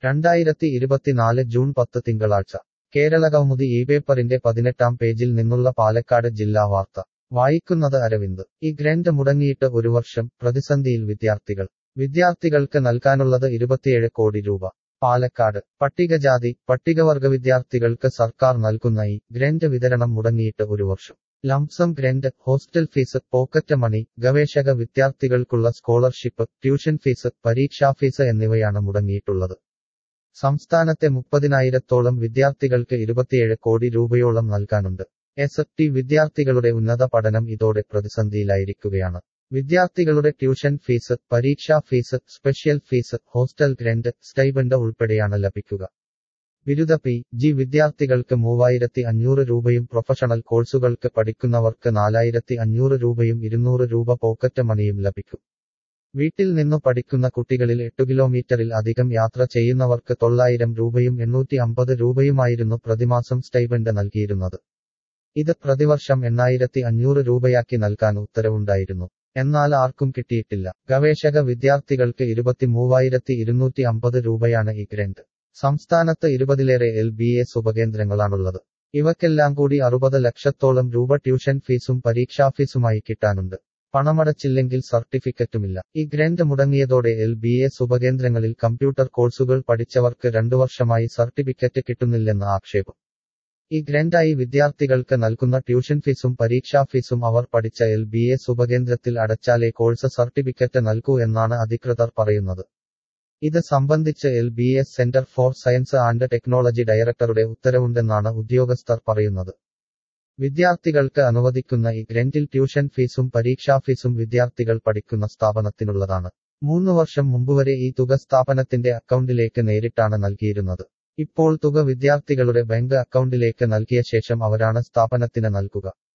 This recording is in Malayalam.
രണ്ടായിരത്തി ഇരുപത്തിനാല് ജൂൺ പത്ത് തിങ്കളാഴ്ച കേരളകൗമുദി ഈ പേപ്പറിന്റെ പതിനെട്ടാം പേജിൽ നിന്നുള്ള പാലക്കാട് ജില്ലാ വാർത്ത വായിക്കുന്നത് അരവിന്ദ് ഈ ഗ്രന്റ് മുടങ്ങിയിട്ട് ഒരു വർഷം പ്രതിസന്ധിയിൽ വിദ്യാർത്ഥികൾ വിദ്യാർത്ഥികൾക്ക് നൽകാനുള്ളത് ഇരുപത്തിയേഴ് കോടി രൂപ പാലക്കാട് പട്ടികജാതി പട്ടികവർഗ വിദ്യാർത്ഥികൾക്ക് സർക്കാർ നൽകുന്ന ഈ ഗ്രന്റ് വിതരണം മുടങ്ങിയിട്ട് ഒരു വർഷം lump sum grant hostel fee pocket money ഗവേഷക വിദ്യാർത്ഥികൾക്കുള്ള സ്കോളർഷിപ്പ് ട്യൂഷൻ ഫീസ് പരീക്ഷാ ഫീസ് എന്നിവയാണ് മുടങ്ങിയിട്ടുള്ളത് സംസ്ഥാനത്തെ മുപ്പതിനായിരത്തോളം വിദ്യാർത്ഥികൾക്ക് ഇരുപത്തിയേഴ് കോടി രൂപയോളം നൽകാനുണ്ട് എസ് ടി വിദ്യാർത്ഥികളുടെ ഉന്നത പഠനം ഇതോടെ പ്രതിസന്ധിയിലായിരിക്കുകയാണ് വിദ്യാർത്ഥികളുടെ ട്യൂഷൻ ഫീസ് പരീക്ഷാ fee special fee hostel grant stipend ഉൾപ്പെടെയാണ് ലഭിക്കുക ബിരുദ പി ജി വിദ്യാർത്ഥികൾക്ക് മൂവായിരത്തി അഞ്ഞൂറ് രൂപയും പ്രൊഫഷണൽ കോഴ്സുകൾക്ക് പഠിക്കുന്നവർക്ക് നാലായിരത്തി അഞ്ഞൂറ് രൂപയും ഇരുന്നൂറ് രൂപ പോക്കറ്റ് മണിയും ലഭിക്കും വീട്ടിൽ നിന്നു പഠിക്കുന്ന കുട്ടികളിൽ എട്ടു കിലോമീറ്ററിൽ അധികം യാത്ര ചെയ്യുന്നവർക്ക് തൊള്ളായിരം രൂപയും എണ്ണൂറ്റി അമ്പത് രൂപയുമായിരുന്നു പ്രതിമാസം സ്റ്റൈബൻഡ് നൽകിയിരുന്നത് ഇത് പ്രതിവർഷം എണ്ണായിരത്തി അഞ്ഞൂറ് രൂപയാക്കി നൽകാൻ ഉത്തരവുണ്ടായിരുന്നു എന്നാൽ ആർക്കും കിട്ടിയിട്ടില്ല ഗവേഷക വിദ്യാർത്ഥികൾക്ക് ഇരുപത്തിമൂവായിരത്തി ഇരുന്നൂറ്റി അമ്പത് രൂപയാണ് ഈ ഗ്രന്റ് സംസ്ഥാനത്ത് ഇരുപതിലേറെ എൽ ബി എസ് ഉപകേന്ദ്രങ്ങളാണുള്ളത് ഇവക്കെല്ലാം കൂടി അറുപത് ലക്ഷത്തോളം രൂപ ട്യൂഷൻ ഫീസും പരീക്ഷാ ഫീസുമായി കിട്ടാനുണ്ട് പണമടച്ചില്ലെങ്കിൽ സർട്ടിഫിക്കറ്റുമില്ല ഈ ഗ്രന്റ് മുടങ്ങിയതോടെ എൽ ബി എസ് ഉപകേന്ദ്രങ്ങളിൽ കമ്പ്യൂട്ടർ കോഴ്സുകൾ പഠിച്ചവർക്ക് രണ്ടു വർഷമായി സർട്ടിഫിക്കറ്റ് കിട്ടുന്നില്ലെന്ന് ആക്ഷേപം ഈ ഗ്രന്റായി വിദ്യാർത്ഥികൾക്ക് നൽകുന്ന ട്യൂഷൻ ഫീസും പരീക്ഷാ ഫീസും അവർ പഠിച്ച എൽ ബി എസ് ഉപകേന്ദ്രത്തിൽ അടച്ചാലേ കോഴ്സ് സർട്ടിഫിക്കറ്റ് നൽകൂ എന്നാണ് അധികൃതർ പറയുന്നത് ഇത് സംബന്ധിച്ച് L B S centre for science and technology ഡയറക്ടറുടെ ഉത്തരവുണ്ടെന്നാണ് ഉദ്യോഗസ്ഥർ പറയുന്നത് വിദ്യാർത്ഥികൾക്ക് അനുവദിക്കുന്ന ഈ ഗ്രന്റിൽ ട്യൂഷൻ ഫീസും പരീക്ഷാ ഫീസും വിദ്യാർത്ഥികൾ പഠിക്കുന്ന സ്ഥാപനത്തിനുള്ളതാണ് മൂന്ന് വർഷം മുമ്പുവരെ ഈ തുക സ്ഥാപനത്തിന്റെ അക്കൗണ്ടിലേക്ക് നേരിട്ടാണ് നൽകിയിരുന്നത് ഇപ്പോൾ തുക വിദ്യാർത്ഥികളുടെ ബാങ്ക് അക്കൗണ്ടിലേക്ക് നൽകിയ ശേഷം അവരാണ് സ്ഥാപനത്തിന് നൽകുക